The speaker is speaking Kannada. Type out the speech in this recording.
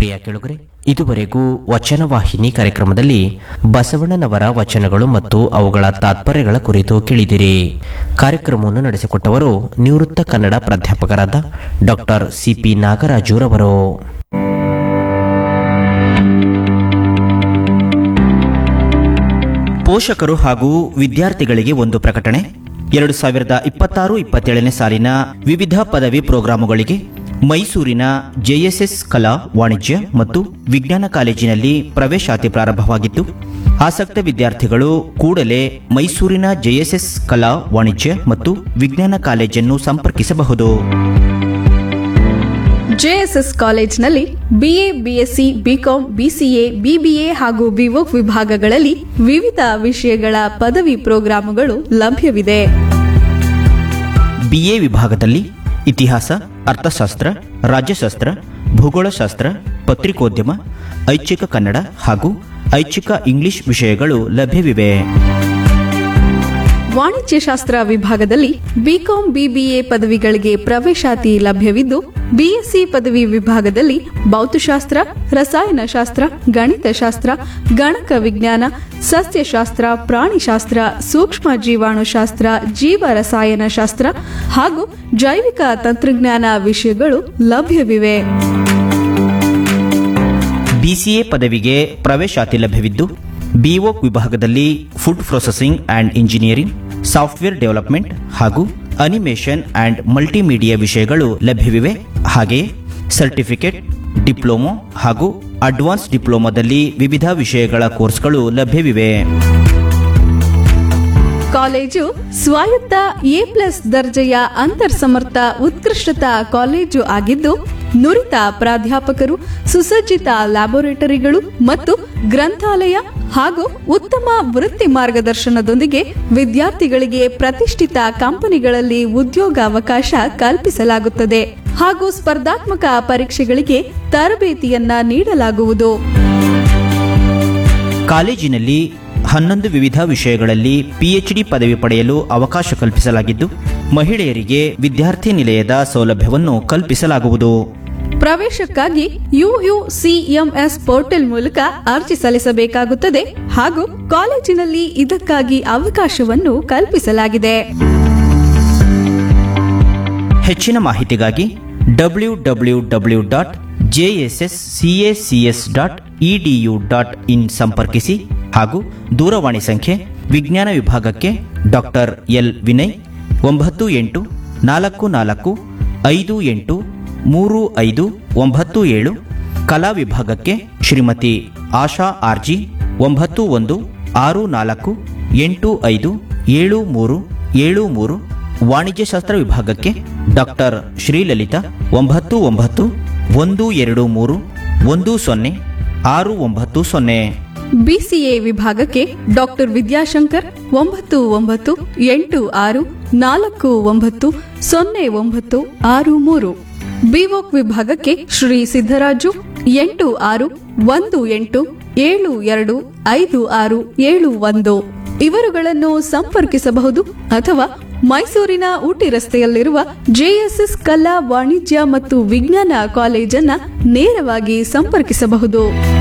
ಪ್ರಿಯ ಕೆಳುಗರೆ ಇದುವರೆಗೂ ವಚನ ವಾಹಿನಿ ಕಾರ್ಯಕ್ರಮದಲ್ಲಿ ಬಸವಣ್ಣನವರ ವಚನಗಳು ಮತ್ತು ಅವುಗಳ ತಾತ್ಪರ್ಯಗಳ ಕುರಿತು ಕೇಳಿದಿರಿ ಕಾರ್ಯಕ್ರಮವನ್ನು ನಡೆಸಿಕೊಟ್ಟವರು ನಿವೃತ್ತ ಕನ್ನಡ ಪ್ರಾಧ್ಯಾಪಕರಾದ ಡಾಕ್ಟರ್ ಸಿಪಿ ನಾಗರಾಜುರವರು ಪೋಷಕರು ಹಾಗೂ ವಿದ್ಯಾರ್ಥಿಗಳಿಗೆ ಒಂದು ಪ್ರಕಟಣೆ ಎರಡು ಸಾವಿರದ ಇಪ್ಪತ್ತಾರು ಇಪ್ಪತ್ತೇಳನೇ ಸಾಲಿನ ವಿವಿಧ ಪದವಿ ಪ್ರೋಗ್ರಾಮುಗಳಿಗೆ ಮೈಸೂರಿನ ಜೆಎಸ್ಎಸ್ ಕಲಾ ವಾಣಿಜ್ಯ ಮತ್ತು ವಿಜ್ಞಾನ ಕಾಲೇಜಿನಲ್ಲಿ ಪ್ರವೇಶಾತಿ ಪ್ರಾರಂಭವಾಗಿತ್ತು ಆಸಕ್ತ ವಿದ್ಯಾರ್ಥಿಗಳು ಕೂಡಲೇ ಮೈಸೂರಿನ ಜೆಎಸ್ಎಸ್ ಕಲಾ ವಾಣಿಜ್ಯ ಮತ್ತು ವಿಜ್ಞಾನ ಕಾಲೇಜನ್ನು ಸಂಪರ್ಕಿಸಬಹುದು ಜೆಎಸ್ಎಸ್ ಕಾಲೇಜ್ನಲ್ಲಿ BA BSc BCom BCA BBA ಹಾಗೂ ಬಿವೋಕ್ ವಿಭಾಗಗಳಲ್ಲಿ ವಿವಿಧ ವಿಷಯಗಳ ಪದವಿ ಪ್ರೋಗ್ರಾಮುಗಳು ಲಭ್ಯವಿದೆ ಬಿಎ ವಿಭಾಗದಲ್ಲಿ ಇತಿಹಾಸ ಅರ್ಥಶಾಸ್ತ್ರ ರಾಜ್ಯಶಾಸ್ತ್ರ ಭೂಗೋಳಶಾಸ್ತ್ರ ಪತ್ರಿಕೋದ್ಯಮ ಐಚ್ಛಿಕ ಕನ್ನಡ ಹಾಗೂ ಐಚ್ಛಿಕ ಇಂಗ್ಲಿಷ್ ವಿಷಯಗಳು ಲಭ್ಯವಿವೆ ವಾಣಿಜ್ಯಶಾಸ್ತ್ರ ವಿಭಾಗದಲ್ಲಿ ಬಿಕಾಂ ಬಿಬಿಎ ಪದವಿಗಳಿಗೆ ಪ್ರವೇಶಾತಿ ಲಭ್ಯವಿದ್ದು ಬಿಎಸ್ಸಿ ಪದವಿ ವಿಭಾಗದಲ್ಲಿ ಭೌತಶಾಸ್ತ್ರ ರಸಾಯನಶಾಸ್ತ್ರ ಗಣಿತಶಾಸ್ತ್ರ ಗಣಕ ವಿಜ್ಞಾನ ಸಸ್ಯಶಾಸ್ತ್ರ ಪ್ರಾಣಿಶಾಸ್ತ್ರ ಸೂಕ್ಷ್ಮ ಜೀವಾಣುಶಾಸ್ತ್ರ ಜೀವ ರಸಾಯನಶಾಸ್ತ್ರ ಹಾಗೂ ಜೈವಿಕ ತಂತ್ರಜ್ಞಾನ ವಿಷಯಗಳು ಲಭ್ಯವಿವೆ ಬಿಸಿಎ ಪದವಿಗೆ ಪ್ರವೇಶಾತಿ ಲಭ್ಯವಿದ್ದು ಬಿಒಕ್ ವಿಭಾಗದಲ್ಲಿ food processing and engineering software development ಹಾಗೂ ಅನಿಮೇಷನ್ ಆ್ಯಂಡ್ ಮಲ್ಟಿಮೀಡಿಯಾ ವಿಷಯಗಳು ಲಭ್ಯವಿವೆ ಹಾಗೆಯೇ ಸರ್ಟಿಫಿಕೇಟ್ ಡಿಪ್ಲೊಮೊ ಹಾಗೂ ಅಡ್ವಾನ್ಸ್ ಡಿಪ್ಲೊಮಾದಲ್ಲಿ ವಿವಿಧ ವಿಷಯಗಳ ಕೋರ್ಸ್ಗಳು ಲಭ್ಯವಿವೆ ಕಾಲೇಜು ಸ್ವಾಯತ್ತ ಎ ಪ್ಲಸ್ ದರ್ಜೆಯ ಅಂತರ್ಸಮರ್ಥ ಉತ್ಕೃಷ್ಟತಾ ಕಾಲೇಜು ಆಗಿದ್ದು ನುರಿತ ಪ್ರಾಧ್ಯಾಪಕರು ಸುಸಜ್ಜಿತ ಲ್ಯಾಬೊರೇಟರಿಗಳು ಮತ್ತು ಗ್ರಂಥಾಲಯ ಹಾಗೂ ಉತ್ತಮ ವೃತ್ತಿ ಮಾರ್ಗದರ್ಶನದೊಂದಿಗೆ ವಿದ್ಯಾರ್ಥಿಗಳಿಗೆ ಪ್ರತಿಷ್ಠಿತ ಕಂಪನಿಗಳಲ್ಲಿ ಉದ್ಯೋಗಾವಕಾಶ ಕಲ್ಪಿಸಲಾಗುತ್ತದೆ ಹಾಗೂ ಸ್ಪರ್ಧಾತ್ಮಕ ಪರೀಕ್ಷೆಗಳಿಗೆ ತರಬೇತಿಯನ್ನ ನೀಡಲಾಗುವುದು ಕಾಲೇಜಿನಲ್ಲಿ ಹನ್ನೊಂದು ವಿವಿಧ ವಿಷಯಗಳಲ್ಲಿ ಪಿಎಚ್ಡಿ ಪದವಿ ಪಡೆಯಲು ಅವಕಾಶ ಕಲ್ಪಿಸಲಾಗಿದ್ದು ಮಹಿಳೆಯರಿಗೆ ವಿದ್ಯಾರ್ಥಿ ನಿಲಯದ ಸೌಲಭ್ಯವನ್ನು ಕಲ್ಪಿಸಲಾಗುವುದು ಪ್ರವೇಶಕ್ಕಾಗಿ ಯುಯುಸಿಎಂಎಸ್ ಪೋರ್ಟಲ್ ಮೂಲಕ ಅರ್ಜಿ ಸಲ್ಲಿಸಬೇಕಾಗುತ್ತದೆ ಹಾಗೂ ಕಾಲೇಜಿನಲ್ಲಿ ಇದಕ್ಕಾಗಿ ಅವಕಾಶವನ್ನು ಕಲ್ಪಿಸಲಾಗಿದೆ ಹೆಚ್ಚಿನ ಮಾಹಿತಿಗಾಗಿ W W W dot JSS CACS dot EDU dot in ಸಂಪರ್ಕಿಸಿ ಹಾಗೂ ದೂರವಾಣಿ ಸಂಖ್ಯೆ ವಿಜ್ಞಾನ ವಿಭಾಗಕ್ಕೆ ಡಾಕ್ಟರ್ ಎಲ್ ವಿನಯ್ ಒಂಬತ್ತು ಎಂಟು ನಾಲ್ಕು ನಾಲ್ಕು ಐದು ಎಂಟು ಮೂರು ಐದು ಒಂಬತ್ತು ಏಳು ಕಲಾ ವಿಭಾಗಕ್ಕೆ ಶ್ರೀಮತಿ ಆಶಾ ಆರ್ಜಿ ಒಂಬತ್ತು ಒಂದು ಆರು ನಾಲ್ಕು ಎಂಟು ಐದು ಏಳು ಮೂರು ಏಳು ಮೂರು ವಾಣಿಜ್ಯಶಾಸ್ತ್ರ ವಿಭಾಗಕ್ಕೆ ಡಾಕ್ಟರ್ ಶ್ರೀಲಲಿತಾ ಒಂಬತ್ತು ಒಂಬತ್ತು ಒಂದು ಎರಡು ಮೂರು ಒಂದು ಸೊನ್ನೆ ಆರು ಒಂಬತ್ತು ಸೊನ್ನೆ ಬಿಸಿಎ ವಿಭಾಗಕ್ಕೆ ಡಾಕ್ಟರ್ ವಿದ್ಯಾಶಂಕರ್ ಒಂಬತ್ತು ಒಂಬತ್ತು ಎಂಟು ಆರು ನಾಲ್ಕು ಒಂಬತ್ತು ಸೊನ್ನೆ ಒಂಬತ್ತು ಆರು ಮೂರು ಬಿವೋಕ್ ವಿಭಾಗಕ್ಕೆ ಶ್ರೀ ಸಿದ್ದರಾಜು ಎಂಟು ಆರು ಒಂದು ಎಂಟು ಏಳು ಎರಡು ಐದು ಆರು ಏಳು ಒಂದು ಇವರುಗಳನ್ನು ಸಂಪರ್ಕಿಸಬಹುದು ಅಥವಾ ಮೈಸೂರಿನ ಊಟಿ ರಸ್ತೆಯಲ್ಲಿರುವ ಜೆಎಸ್ಎಸ್ ಕಲಾ ವಾಣಿಜ್ಯ ಮತ್ತು ವಿಜ್ಞಾನ ಕಾಲೇಜನ್ನ ನೇರವಾಗಿ ಸಂಪರ್ಕಿಸಬಹುದು